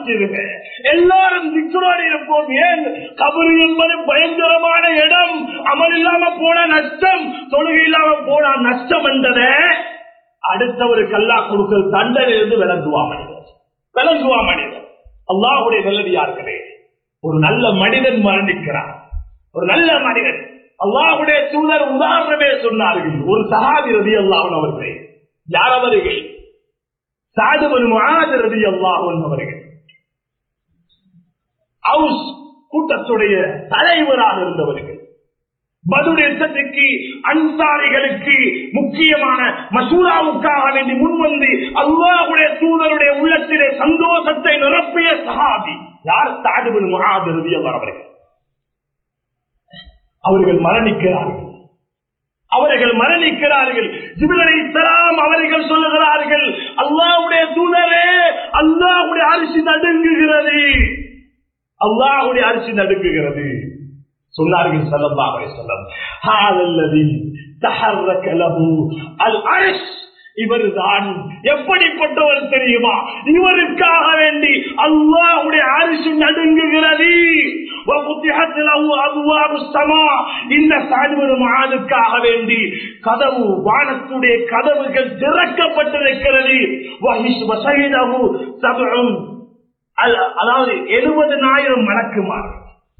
மஸ்ஜிதுங்க எல்லாரும் திக்கரோடு இருப்போம் ஏன் கபரு என்பது பயங்கரமான இடம் அமல் இல்லாம போன நஷ்டம் தொழுகை இல்லாம போன நஷ்டம் என்றதை அடுத்தவருக்கு அல்லாஹ் கொடுக்கிற தண்டனிலிருந்து விளங்குவா மனிதர் விளங்குவா மனிதர் அல்லாஹுடைய நல்லடியார்களே ஒரு நல்ல மனிதன் மரணிக்கிறார் ஒரு நல்ல மனிதன் அல்லாஹுடைய தூதர் உதாரணமே சொன்னார்கள் ஒரு சகாதி ரதி அல்லாஹன் அவர்களே யார் அவர்கள் சாதுபன் முகாது ரதி அல்லாஹன் அவர்கள் ஹவுஸ் கூட்டத்துடைய தலைவராக இருந்தவர்கள் பதுரேசத்துக்கு அன்சாரிகளுக்கு முக்கியமான மசூராவுக்காக வேண்டி முன்வந்து அல்லாஹுடைய தூதருடைய உள்ளத்திலே சந்தோஷத்தை நிரப்பிய சஹாபி யார் சாதுபின் முகாது ரதி அவர்கள் அவர்கள் மரணிக்கிறார்கள் அவர்கள் மரணிக்கிறார்கள் ஜிபிலனை தராம் அவர்கள் சொல்லுகிறார்கள் அல்லாவுடைய தூதரே அல்லாஹுடைய அரிசி நடுங்குகிறது அல்லாஹுடைய அரிசி நடுங்குகிறது சொன்னார்கள் சல்லல்லாஹு அலைஹி வஸல்லம் ஹாதல்லதி தஹர்ரக லஹு அல் அர்ஷ் இவர்தான் எப்படிப்பட்டவர் தெரியுமா இவருக்காக வேண்டி அல்லாஹ்வுடைய அரிசி நடுங்குகிறது وفتحت له ابواب السماء இந்த சாதுபடு மகானுக்காக வேண்டி கதவு வானத்துடைய கதவுகள் திறக்கப்பட்டிருக்கிறது வஹிஷ் வசைதஹு சபும் அதாவது எழுபதனாயிரம் மலக்குமார்கள்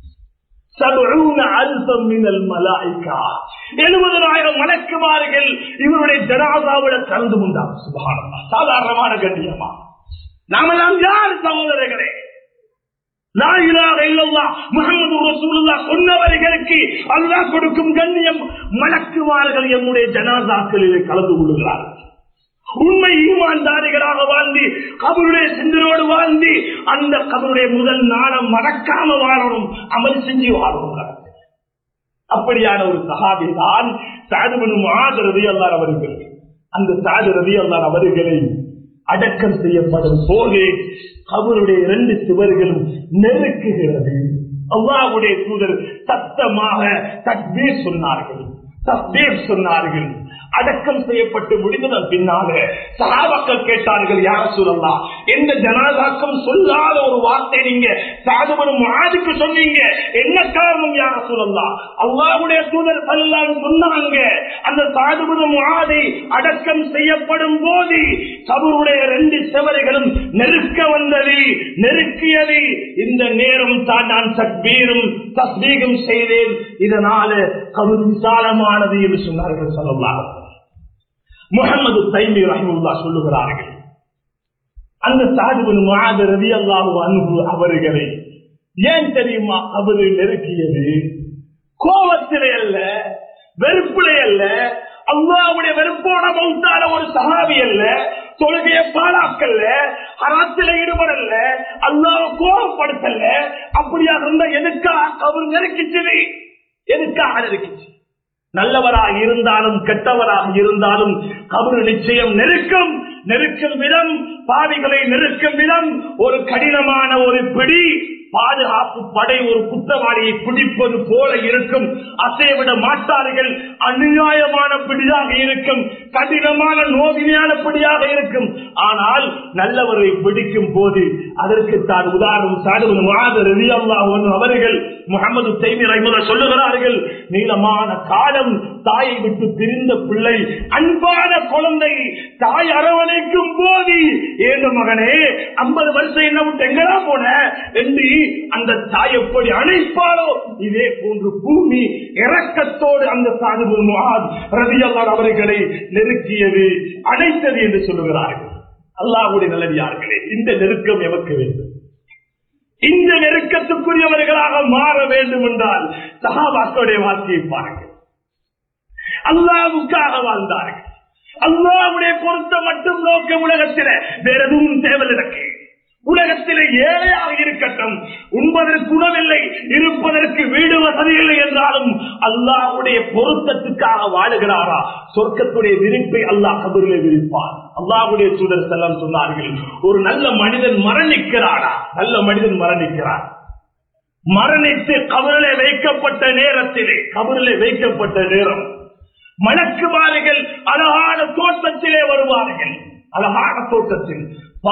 எழுபதனாயிரம் மலக்குமார்கள் இவருடைய ஜனாதாவோட கலந்து கொண்டார் சுபானம் சாதாரணமான கண்ணியமா நாமெல்லாம் யார் சகோதரர்களே சொன்னவர்களுக்கு அல்லாஹ் கொடுக்கும் கண்ணியம் மலக்குமார்கள் என்னுடைய ஜனாதாக்களிலே கலந்து கொள்கிறார்கள் உண்மை ஈமான்தாரிகளாக வாழ்ந்து கபருடைய சிந்தனோடு வாழ்ந்து அந்த கபருடைய முதல் நாளம் மறக்காம வாழணும் அமல் செஞ்சு வாழணும் அப்படியான ஒரு சகாபி தான் சாதுபனும் ஆதரவி அல்லார் அவர்கள் அந்த சாது ரவி அல்லார் அவர்களை அடக்கம் செய்யப்படும் போது அவருடைய இரண்டு சுவர்களும் நெருக்குகிறது அல்லாவுடைய தூதர் சத்தமாக தக்பீர் சொன்னார்கள் தக்பீர் சொன்னார்கள் அடக்கம் செய்யப்பட்டு முடிந்ததன் பின்னாக சகாபாக்கள் கேட்டார்கள் யார சொல்லலாம் எந்த ஜனாதாக்கம் சொல்லாத ஒரு வார்த்தை நீங்க சாதுபடும் ஆதுக்கு சொன்னீங்க என்ன காரணம் யார சொல்லலாம் அல்லாவுடைய தூதர் சல்லாம் சொன்னாங்க அந்த சாதுபடும் ஆதை அடக்கம் செய்யப்படும் போது கபருடைய ரெண்டு செவரைகளும் நெருக்க வந்தது நெருக்கியது இந்த நேரம் தான் நான் சக்பீரும் தஸ்மீகம் செய்தேன் இதனால கபர் விசாலமானது என்று சொன்னார்கள் சொல்லலாம் முகமது தைமி ரஹமுல்லா சொல்லுகிறார்கள் அந்த சாதுபின் மாத ரவி அல்லாஹு அன்பு அவர்களை ஏன் தெரியுமா அவரு நெருக்கியது கோபத்திலே அல்ல வெறுப்பிலே அல்ல அல்லாவுடைய வெறுப்போட மௌத்தான ஒரு சகாவி அல்ல தொழுகைய பாலாக்கல்ல அறத்தில ஈடுபடல அல்லாஹ் கோபப்படுத்தல அப்படியாக இருந்தா எதுக்காக அவர் நெருக்கிச்சது எதுக்காக நெருக்கிச்சு நல்லவராக இருந்தாலும் கெட்டவராக இருந்தாலும் கபரு நிச்சயம் நெருக்கம் நெருக்கும் விதம் பாவிகளை நெருக்கும் விதம் ஒரு கடினமான ஒரு பிடி பாதுகாப்பு படை ஒரு குற்றவாளியை பிடிப்பது போல இருக்கும் அசைவிட மாட்டார்கள் அநியாயமான பிடியாக இருக்கும் கடினமான நோவினையான பிடியாக இருக்கும் ஆனால் நல்லவரை பிடிக்கும் போது அதற்கு தான் உதாரணம் சாடுவது மாத ரவியல்லா அவர்கள் முகமது தைமி ரஹ்மதா சொல்லுகிறார்கள் நீளமான காலம் தாயை விட்டு பிரிந்த பிள்ளை அன்பான குழந்தை தாய் அரவணைக்கும் போது ஏழு மகனே ஐம்பது வருஷம் என்ன விட்டு எங்கடா போன என்று அந்த தாய் எப்படி அணைப்பாரோ இதே போன்று பூமி இறக்கத்தோடு அந்த சாது ரவியல்லார் அவர்களை நெருக்கியது அணைத்தது என்று சொல்லுகிறார்கள் அல்லாஹுடைய நல்லடியார்களே இந்த நெருக்கம் எமக்கு வேண்டும் இந்த நெருக்கத்துக்குரியவர்களாக மாற வேண்டும் என்றால் சகாபாக்களுடைய வாழ்க்கையை பாருங்கள் அல்லாவுக்காக வாழ்ந்தார்கள் அல்லாவுடைய பொருத்த மட்டும் நோக்க உலகத்தில வேற எதுவும் தேவை எனக்கு உலகத்திலே ஏழையாக இருக்கட்டும் உண்பதற்கு உணவில்லை இருப்பதற்கு வீடு வசதி இல்லை என்றாலும் அல்லாஹுடைய பொருத்தத்துக்காக வாழுகிறாரா சொர்க்கத்துடைய விரிப்பை அல்லாஹ் கபரிலே விரிப்பார் அல்லாஹுடைய சூழல் செல்லம் சொன்னார்கள் ஒரு நல்ல மனிதன் மரணிக்கிறாரா நல்ல மனிதன் மரணிக்கிறார் மரணித்து கபரிலே வைக்கப்பட்ட நேரத்திலே கபரிலே வைக்கப்பட்ட நேரம் மணக்குமார்கள் அழகான தோட்டத்திலே வருவார்கள் அழகான தோட்டத்தில்